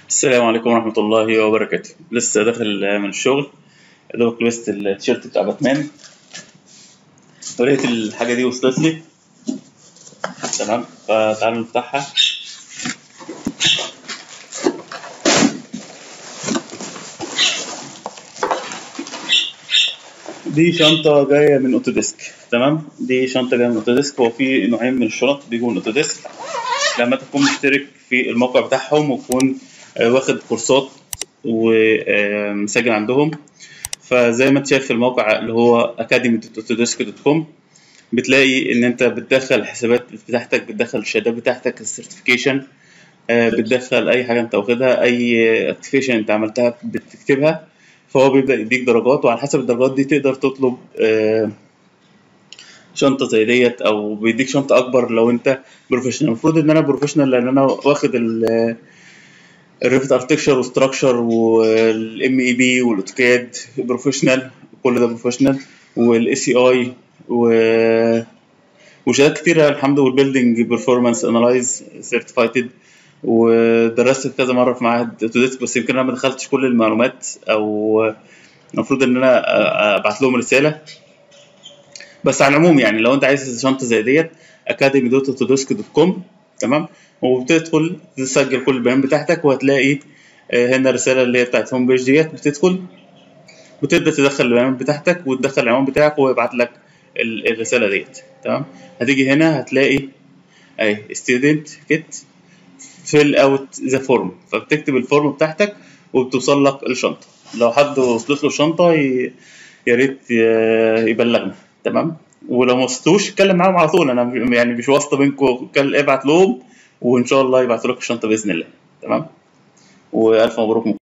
السلام عليكم ورحمة الله وبركاته لسه داخل من الشغل يا دوبك لبست التيشيرت بتاع باتمان ولقيت الحاجة دي وصلت لي تمام فتعالوا نفتحها دي شنطة جاية من اوتوديسك تمام دي شنطة جاية من اوتوديسك هو في نوعين من الشنط بيجوا من اوتوديسك لما تكون مشترك في الموقع بتاعهم وتكون آه، واخد كورسات ومسجل عندهم فزي ما انت شايف في الموقع اللي هو academy.autodesk.com بتلاقي ان انت بتدخل الحسابات بتاعتك بتدخل الشهادات بتاعتك السيرتيفيكيشن بتدخل اي حاجه انت واخدها اي اكتيفيشن انت عملتها بتكتبها فهو بيبدا يديك درجات وعلى حسب الدرجات دي تقدر تطلب آه، شنطه زي ديت او بيديك شنطه اكبر لو انت بروفيشنال المفروض ان انا بروفيشنال لان انا واخد ال الريفت اركتكشر وستراكشر والام اي بي والاوتوكاد بروفيشنال كل ده بروفيشنال والاي سي اي و وشهادات كتيرة الحمد والبيلدينج بيرفورمانس انالايز سيرتيفايتد ودرست كذا مرة في معهد اوتوديسك بس يمكن انا ما دخلتش كل المعلومات او المفروض ان انا ابعت لهم رسالة بس على العموم يعني لو انت عايز شنطة زي ديت academy.autodesk.com تمام وبتدخل تسجل كل البيانات بتاعتك وهتلاقي آه، هنا الرسالة اللي هي بتاعت هوم بيج ديت بتدخل بتبدأ تدخل البيانات بتاعتك وتدخل العنوان بتاعك وهو يبعت لك ال- الرسالة ديت تمام هتيجي هنا هتلاقي اهي ستودنت كيت فيل اوت ذا فورم فبتكتب الفورم بتاعتك وبتوصل لك الشنطة لو حد وصلت له الشنطة ي- يا ريت ي- يبلغنا تمام ولو ما وصلتوش اتكلم معاهم على طول انا م- يعني مش واسطة بينكم كل- ابعت لهم وان شاء الله يبعتوا لك الشنطة بإذن الله تمام والف مبروك